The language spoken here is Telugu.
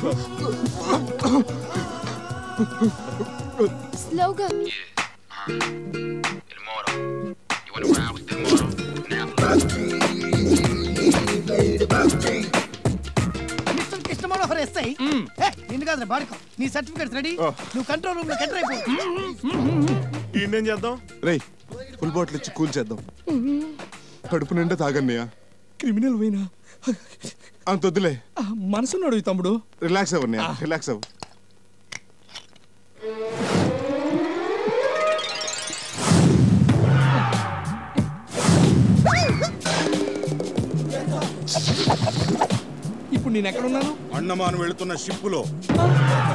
స్లోగా El moro. You wanna ride with the moro? Now mister Krishna Manohar SI నిన్ను కాదు బాడుకో నీ సర్టిఫికేట్స్ రెడీ నువ్వు కంట్రోల్ రూమ్ లో ఎంటర్ అయిపో ఈయనేం చేద్దాం రేయ్ ఫుల్ బాటిల్ ఇచ్చి కూల్ చేద్దాం కడుపు నిండా తాగన్నయ్య క్రిమినల్ పోయినా అంత వద్దులే మనసున్నాడు ఈ తమ్ముడు రిలాక్స్ అవ్వన్నయ్య రిలాక్స్ అవ్వు ఇప్పుడు నేను ఎక్కడ ఉన్నాను అండమాన్ వెళుతున్న షిప్పులో